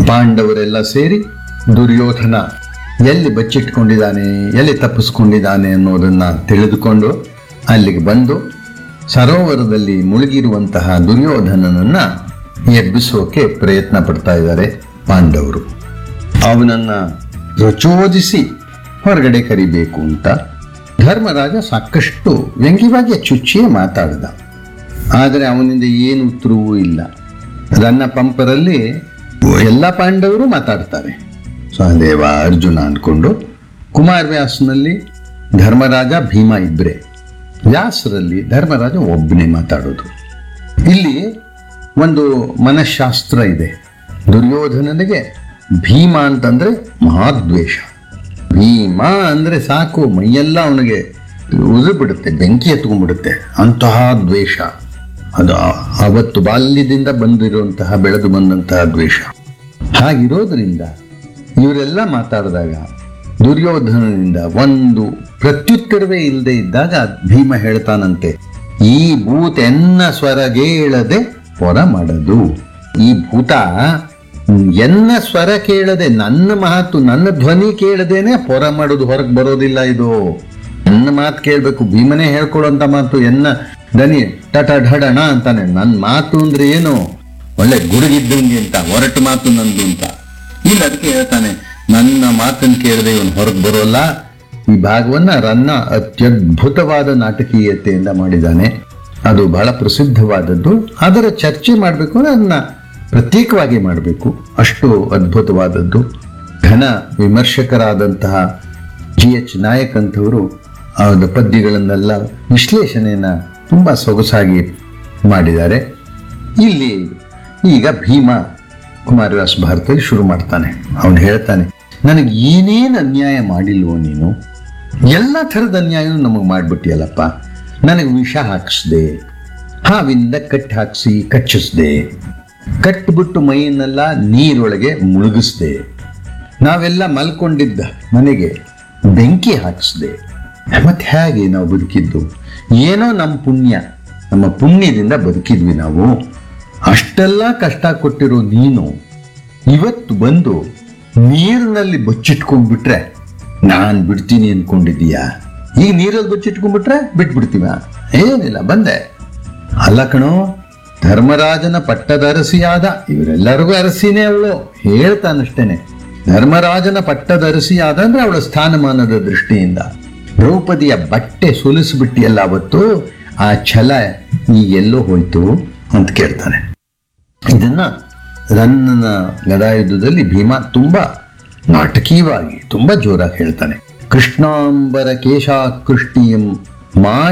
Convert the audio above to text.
ಪಾಂಡವರೆಲ್ಲ ಸೇರಿ ದುರ್ಯೋಧನ ಎಲ್ಲಿ ಬಚ್ಚಿಟ್ಕೊಂಡಿದ್ದಾನೆ ಎಲ್ಲಿ ತಪ್ಪಿಸ್ಕೊಂಡಿದ್ದಾನೆ ಅನ್ನೋದನ್ನ ತಿಳಿದುಕೊಂಡು ಅಲ್ಲಿಗೆ ಬಂದು ಸರೋವರದಲ್ಲಿ ಮುಳುಗಿರುವಂತಹ ದುರ್ಯೋಧನನನ್ನ ಎಬ್ಬಿಸೋಕೆ ಪ್ರಯತ್ನ ಪಡ್ತಾ ಇದ್ದಾರೆ ಪಾಂಡವರು ಅವನನ್ನ ಪ್ರಚೋದಿಸಿ ಹೊರಗಡೆ ಕರಿಬೇಕು ಅಂತ ಧರ್ಮರಾಜ ಸಾಕಷ್ಟು ವ್ಯಂಗ್ಯವಾಗಿ ಚುಚ್ಚಿಯೇ ಮಾತಾಡಿದ ಆದರೆ ಅವನಿಂದ ಏನು ಉತ್ತರವೂ ಇಲ್ಲ ರನ್ನ ಪಂಪರಲ್ಲಿ ಎಲ್ಲ ಪಾಂಡವರು ಮಾತಾಡ್ತಾರೆ ಸಹದೇವ ಅರ್ಜುನ ಅಂದ್ಕೊಂಡು ಕುಮಾರವ್ಯಾಸನಲ್ಲಿ ಧರ್ಮರಾಜ ಭೀಮ ಇಬ್ಬರೇ ವ್ಯಾಸರಲ್ಲಿ ಧರ್ಮರಾಜ ಒಬ್ಬನೇ ಮಾತಾಡೋದು ಇಲ್ಲಿ ಒಂದು ಮನಃಶಾಸ್ತ್ರ ಇದೆ ದುರ್ಯೋಧನನಿಗೆ ಭೀಮ ಅಂತಂದ್ರೆ ಮಹಾದ್ವೇಷ ಭೀಮ ಅಂದ್ರೆ ಸಾಕು ಮೈಯೆಲ್ಲ ಅವನಿಗೆ ಉದು ಬಿಡುತ್ತೆ ಬೆಂಕಿ ಎತ್ಕೊಂಡ್ಬಿಡುತ್ತೆ ಅಂತಹ ದ್ವೇಷ ಅದು ಆ- ಅವತ್ತು ಬಾಲ್ಯದಿಂದ ಬಂದಿರುವಂತಹ ಬೆಳೆದು ಬಂದಂತಹ ದ್ವೇಷ ಹಾಗಿರೋದ್ರಿಂದ ಇವರೆಲ್ಲ ಮಾತಾಡಿದಾಗ ದುರ್ಯೋಧನನಿಂದ ಒಂದು ಪ್ರತ್ಯುತ್ತರವೇ ಇಲ್ಲದೆ ಇದ್ದಾಗ ಭೀಮ ಹೇಳ್ತಾನಂತೆ ಈ ಭೂತ ಎನ್ನ ಸ್ವರಗೇಳದೆ ಪೊರ ಮಾಡದು ಈ ಭೂತ ಎನ್ನ ಸ್ವರ ಕೇಳದೆ ನನ್ನ ಮಾತು ನನ್ನ ಧ್ವನಿ ಕೇಳದೇನೆ ಪೊರ ಮಾಡೋದು ಹೊರಗೆ ಬರೋದಿಲ್ಲ ಇದು ನನ್ನ ಮಾತು ಕೇಳಬೇಕು ಭೀಮನೇ ಹೇಳ್ಕೊಡುವಂತ ಮಾತು ಎನ್ನ ದನಿ ಟಟ ಢಡಣ ಅಂತಾನೆ ನನ್ನ ಮಾತು ಅಂದ್ರೆ ಏನು ಒಳ್ಳೆ ಗುಡುಗಿದ್ದಂಗೆ ಅಂತ ಹೊರಟು ಮಾತು ನಂದು ಅಂತ ಇಲ್ಲ ಅದಕ್ಕೆ ಹೇಳ್ತಾನೆ ನನ್ನ ಮಾತನ್ನು ಕೇಳದೆ ಇವನು ಹೊರಗೆ ಬರೋಲ್ಲ ಈ ಭಾಗವನ್ನ ರನ್ನ ಅತ್ಯದ್ಭುತವಾದ ನಾಟಕೀಯತೆಯಿಂದ ಮಾಡಿದ್ದಾನೆ ಅದು ಬಹಳ ಪ್ರಸಿದ್ಧವಾದದ್ದು ಅದರ ಚರ್ಚೆ ಮಾಡಬೇಕು ಅಂದ್ರೆ ಅದನ್ನ ಪ್ರತ್ಯೇಕವಾಗಿ ಮಾಡಬೇಕು ಅಷ್ಟು ಅದ್ಭುತವಾದದ್ದು ಘನ ವಿಮರ್ಶಕರಾದಂತಹ ಜಿ ಎಚ್ ನಾಯಕ್ ಅಂತವರು ಅವರ ಪದ್ಯಗಳನ್ನೆಲ್ಲ ವಿಶ್ಲೇಷಣೆಯನ್ನ ತುಂಬಾ ಸೊಗಸಾಗಿ ಮಾಡಿದ್ದಾರೆ ಇಲ್ಲಿ ಈಗ ಭೀಮ ಕುಮಾರವ್ಯಾಸ ಭಾರತದಲ್ಲಿ ಶುರು ಮಾಡ್ತಾನೆ ಅವನು ಹೇಳ್ತಾನೆ ನನಗೆ ಏನೇನು ಅನ್ಯಾಯ ಮಾಡಿಲ್ವೋ ನೀನು ಎಲ್ಲ ಥರದ ಅನ್ಯಾಯನೂ ನಮಗೆ ಮಾಡಿಬಿಟ್ಟಿಯಲ್ಲಪ್ಪ ನನಗೆ ವಿಷ ಹಾಕಿಸ್ದೆ ಹಾವಿಂದ ಕಟ್ಟಿ ಹಾಕಿಸಿ ಕಚ್ಚಿಸ್ದೆ ಕಟ್ಟಿಬಿಟ್ಟು ಮೈಯನ್ನೆಲ್ಲ ನೀರೊಳಗೆ ಮುಳುಗಿಸ್ದೆ ನಾವೆಲ್ಲ ಮಲ್ಕೊಂಡಿದ್ದ ಮನೆಗೆ ಬೆಂಕಿ ಹಾಕಿಸ್ದೆ ಮತ್ತೆ ಹೇಗೆ ನಾವು ಬದುಕಿದ್ದು ಏನೋ ನಮ್ಮ ಪುಣ್ಯ ನಮ್ಮ ಪುಣ್ಯದಿಂದ ಬದುಕಿದ್ವಿ ನಾವು ಅಷ್ಟೆಲ್ಲ ಕಷ್ಟ ಕೊಟ್ಟಿರೋ ನೀನು ಇವತ್ತು ಬಂದು ನೀರಿನಲ್ಲಿ ಬಚ್ಚಿಟ್ಕೊಂಡ್ಬಿಟ್ರೆ ನಾನು ಬಿಡ್ತೀನಿ ಅನ್ಕೊಂಡಿದ್ದೀಯಾ ಈಗ ನೀರಲ್ಲಿ ಬಚ್ಚಿಟ್ಕೊಂಡ್ಬಿಟ್ರೆ ಬಿಟ್ಬಿಡ್ತೀವ ಏನಿಲ್ಲ ಬಂದೆ ಅಲ್ಲ ಕಣೋ ಧರ್ಮರಾಜನ ಪಟ್ಟದ ಅರಸಿಯಾದ ಇವರೆಲ್ಲರಿಗೂ ಅರಸಿನೇ ಅವಳು ಹೇಳ್ತಾನಷ್ಟೇನೆ ಧರ್ಮರಾಜನ ಪಟ್ಟದ ಅರಸಿಯಾದ ಅಂದ್ರೆ ಅವಳ ಸ್ಥಾನಮಾನದ ದೃಷ್ಟಿಯಿಂದ ದ್ರೌಪದಿಯ ಬಟ್ಟೆ ಸುಲಿಸ್ಬಿಟ್ಟಿಯಲ್ಲ ಅವತ್ತು ಆ ಛಲ ಈ ಎಲ್ಲೋ ಹೋಯ್ತು ಅಂತ ಕೇಳ್ತಾನೆ ಇದನ್ನ ರನ್ನನ ಗದಾಯುದ್ಧದಲ್ಲಿ ಭೀಮ ತುಂಬಾ ನಾಟಕೀಯವಾಗಿ ತುಂಬಾ ಜೋರಾಗಿ ಹೇಳ್ತಾನೆ ಕೃಷ್ಣಾಂಬರ ಕೇಶಾಕೃಷ್ಟಿಯಂ ಮಾ